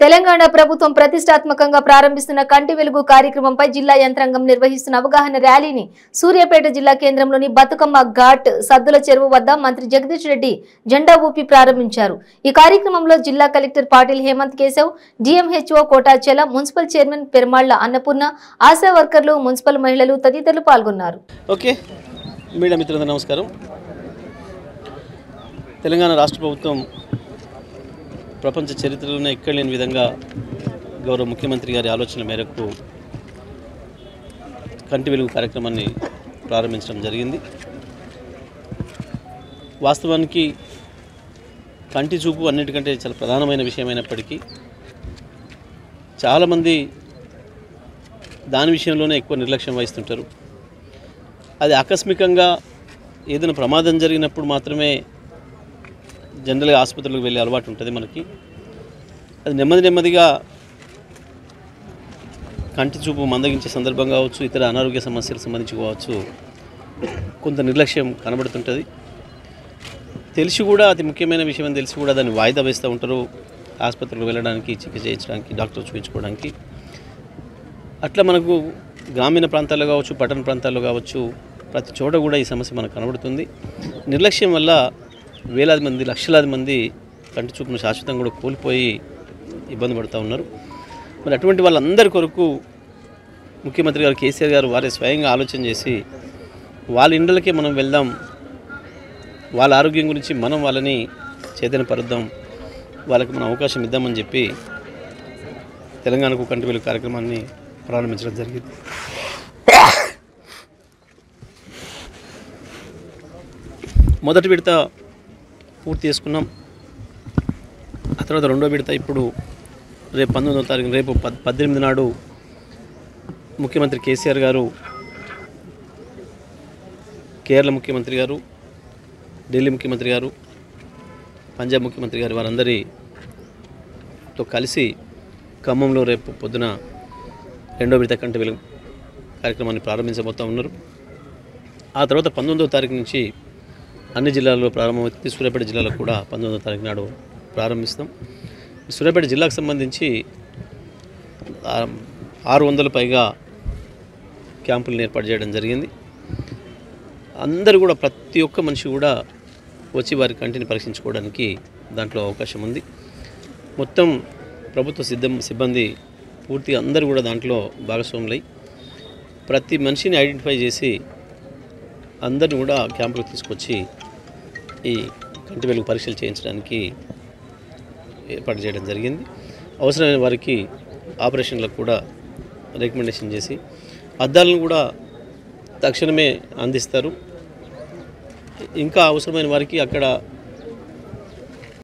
తెలంగాణ ప్రభుత్వం ప్రతిష్టాత్మకంగా ప్రారంభిస్తున్న కంటి వెలుగు కార్యక్రమంపై జిల్లా యంత్రాంగం నిర్వహిస్తున్న అవగాహన ర్యాలీని సూర్యాపేట జిల్లా కేంద్రంలోని బతుకమ్మ ఘాట్ సద్దుల చెరువు వద్ద మంత్రి జగదీష్ రెడ్డి జెండా ఊపి ప్రారంభించారు ఈ కార్యక్రమంలో జిల్లా కలెక్టర్ పాటిల్ హేమంత్ కేశవ్ డిఎంహెచ్ఓ కోటాచెల మున్సిపల్ చైర్మన్ పెరుమాళ్ల అన్నపూర్ణ ఆశా వర్కర్లు మున్సిపల్ మహిళలు తదితరులు పాల్గొన్నారు ఓకే మీడియా మిత్రులందరూ నమస్కారం తెలంగాణ రాష్ట్ర ప్రభుత్వం ప్రపంచ చరిత్రలోనే ఎక్కడ లేని విధంగా గౌరవ ముఖ్యమంత్రి గారి ఆలోచన మేరకు కంటి వెలుగు కార్యక్రమాన్ని ప్రారంభించడం జరిగింది వాస్తవానికి కంటి చూపు అన్నిటికంటే చాలా ప్రధానమైన విషయమైనప్పటికీ చాలామంది దాని విషయంలోనే ఎక్కువ నిర్లక్ష్యం వహిస్తుంటారు అది ఆకస్మికంగా ఏదైనా ప్రమాదం జరిగినప్పుడు మాత్రమే జనరల్గా ఆసుపత్రులకు వెళ్ళే అలవాటు ఉంటుంది మనకి అది నెమ్మది నెమ్మదిగా కంటి చూపు మందగించే సందర్భం కావచ్చు ఇతర అనారోగ్య సమస్యలకు సంబంధించి కావచ్చు కొంత నిర్లక్ష్యం కనబడుతుంటుంది తెలిసి కూడా అతి ముఖ్యమైన విషయం అని తెలిసి కూడా దాన్ని వాయిదా వేస్తూ ఉంటారు ఆసుపత్రులకు వెళ్ళడానికి చికిత్స చేయించడానికి డాక్టర్ చూపించుకోవడానికి అట్లా మనకు గ్రామీణ ప్రాంతాల్లో కావచ్చు పట్టణ ప్రాంతాల్లో కావచ్చు ప్రతి చోట కూడా ఈ సమస్య మనకు కనబడుతుంది నిర్లక్ష్యం వల్ల వేలాది మంది లక్షలాది మంది కంటి చూపును శాశ్వతంగా కూడా కోల్పోయి ఇబ్బంది పడుతూ ఉన్నారు మరి అటువంటి వాళ్ళందరి కొరకు ముఖ్యమంత్రి గారు కేసీఆర్ గారు వారే స్వయంగా ఆలోచన చేసి వాళ్ళ ఇండ్లకే మనం వెళ్దాం వాళ్ళ ఆరోగ్యం గురించి మనం వాళ్ళని చైతన్యపరుద్దాం వాళ్ళకి మనం అవకాశం ఇద్దామని చెప్పి తెలంగాణకు కంటి వెలుగు కార్యక్రమాన్ని ప్రారంభించడం జరిగింది మొదటి విడత పూర్తి చేసుకున్నాం ఆ తర్వాత రెండో విడత ఇప్పుడు రేపు పంతొమ్మిదో తారీఖు రేపు పద్ పద్దెనిమిది నాడు ముఖ్యమంత్రి కేసీఆర్ గారు కేరళ ముఖ్యమంత్రి గారు ఢిల్లీ ముఖ్యమంత్రి గారు పంజాబ్ ముఖ్యమంత్రి గారు వారందరితో కలిసి ఖమ్మంలో రేపు పొద్దున రెండో విడత కంటి వెలుగు కార్యక్రమాన్ని ప్రారంభించబోతూ ఉన్నారు ఆ తర్వాత పంతొమ్మిదవ తారీఖు నుంచి అన్ని జిల్లాల్లో ప్రారంభమవుతుంది సూర్యాపేట జిల్లాలో కూడా పంతొమ్మిదవ తారీఖు నాడు ప్రారంభిస్తాం సూర్యాపేట జిల్లాకు సంబంధించి ఆ, ఆరు వందల పైగా క్యాంపులను ఏర్పాటు చేయడం జరిగింది అందరూ కూడా ప్రతి ఒక్క మనిషి కూడా వచ్చి వారి కంటిని పరీక్షించుకోవడానికి దాంట్లో అవకాశం ఉంది మొత్తం ప్రభుత్వ సిద్ధం సిబ్బంది పూర్తిగా అందరూ కూడా దాంట్లో భాగస్వాములై ప్రతి మనిషిని ఐడెంటిఫై చేసి అందరిని కూడా క్యాంపులకు తీసుకొచ్చి ఈ కంటి వెలుగు పరీక్షలు చేయించడానికి ఏర్పాటు చేయడం జరిగింది అవసరమైన వారికి ఆపరేషన్లకు కూడా రికమెండేషన్ చేసి అద్దాలను కూడా తక్షణమే అందిస్తారు ఇంకా అవసరమైన వారికి అక్కడ